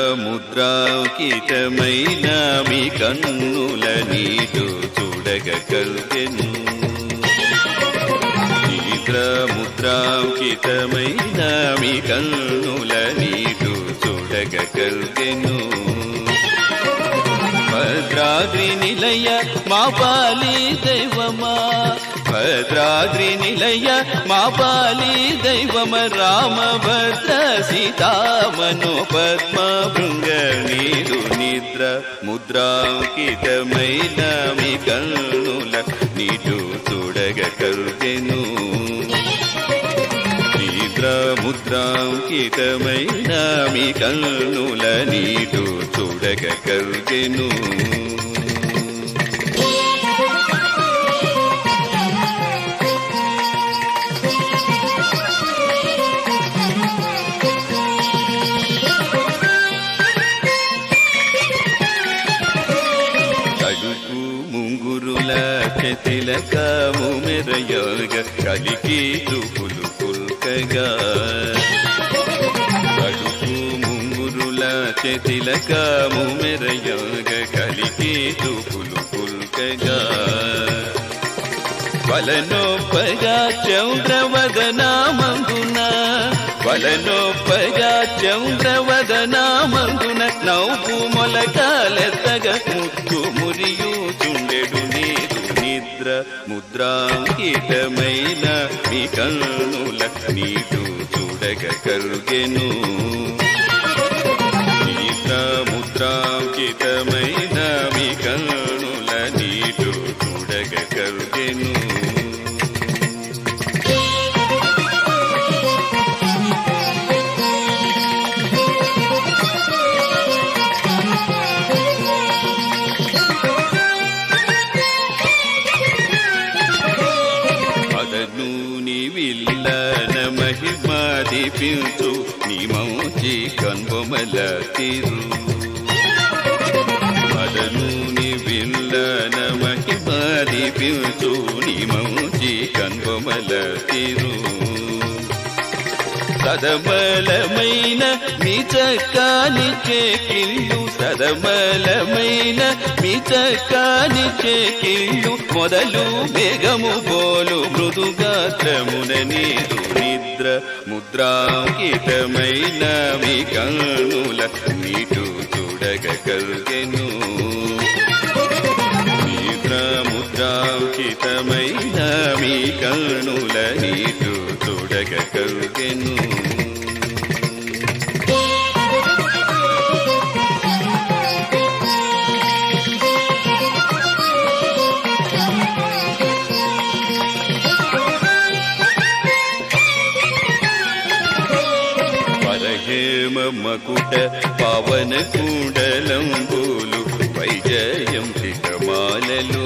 ముద్రాంకితమైన మీ కన్నుల నీటు చూడగ కల్గెను నిద్ర ముద్రాంకితమైన మీ కన్నుల నీటు చూడగ కల్గెను భద్రాద్రి నిలయ మా పాలి దైవమా భద్రాద్రి నిలయ మా పాలి దైవమ రామ భద్ర సీతామనో పద్మ భృంగ నీరు నిద్ర ముద్రాంకితమైన మీ కన్నుల నీటు చూడగ కరుగెను నిద్ర ముద్రాంకితమైన మీ కన్నుల నీటు చూడగ కరుగెను కడుపు ముంగురుల చెతిలకము మెరయోగ కలికి తుపులు పుల్కగా కడుపు ముంగురుల చెతిలకము మెరయోగ కలికి తుపులు పుల్కగా వలనొప్పగా చౌద్రవదనామందున వలనొప్పగా చౌద్రవదనామందున నవ్వు మొలకాలెత్తగ ముత్తు మురియు చుండెడు నీరు నిద్ర ముద్రాంకితమైన మీ కన్నుల నీటు చూడగ కరుగెను నిద్ర ముద్రాంకితమైన మీ కన్నుల నీటు చూడగ కరుగెను అదను విల్లన మహిమ దీపించు నీ మౌచి కన్బొమల తీరు అదను విల్లన మహిమ దీపించు నీ మౌచి కన్బొమల తీరు సదమలమైన మీ చక్కాని చేకిళ్ళు సదమలమైన మీ చక్కాని చేకిళ్ళు మొదలు వేగము బోలు మృదుగాత్రమున నీరు నిద్ర ముద్రాంకితమైన మీ కన్నుల నీటు చూడగ కల్గెను నిద్ర ముద్రాంకితమైన మీ కన్నుల నీటు చూడగ కల్గెను పరహేమ మకుట పవన కుండలంబులు వైజయం తికమాలలు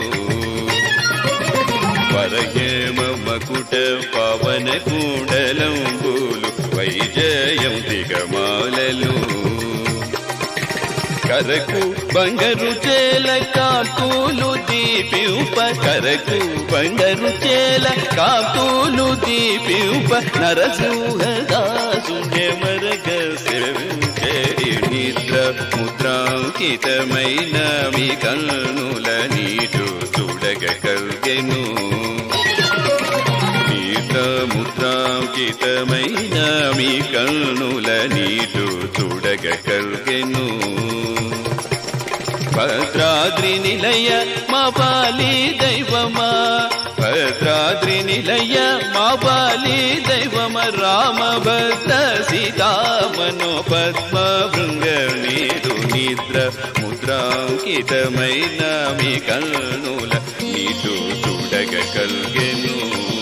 పరహేమ మకుట పవన కుండలంబులు వైజయం తికమాలలు కరకు బంగరు చేల కాకులు దీపింప కరకు బంగరు చేల కాకులు దీపింప నరసింహదాసు మరగ సేవించేరి నిద్ర ముద్రాంకితమైన మీ కన్నుల నీటు చూడగ కల్గెను నీత ముద్రాంకితమైన మీ కన్నుల నీటు చూడగ కల్గెను భద్రాద్రి నిలయ మా బాలి దైవమా భద్రాద్రి నిలయ మా బాలి దైవమ రామ భద్ర సీతామనో పద్మ భృంగ నీరు నిద్ర ముద్రాంకితమైన మీ కన్నుల నీటు చూడగ కల్గెను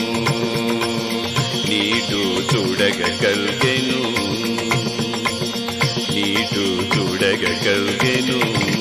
నీటు చూడగ కల్గెను నీటు చూడగ కల్గెను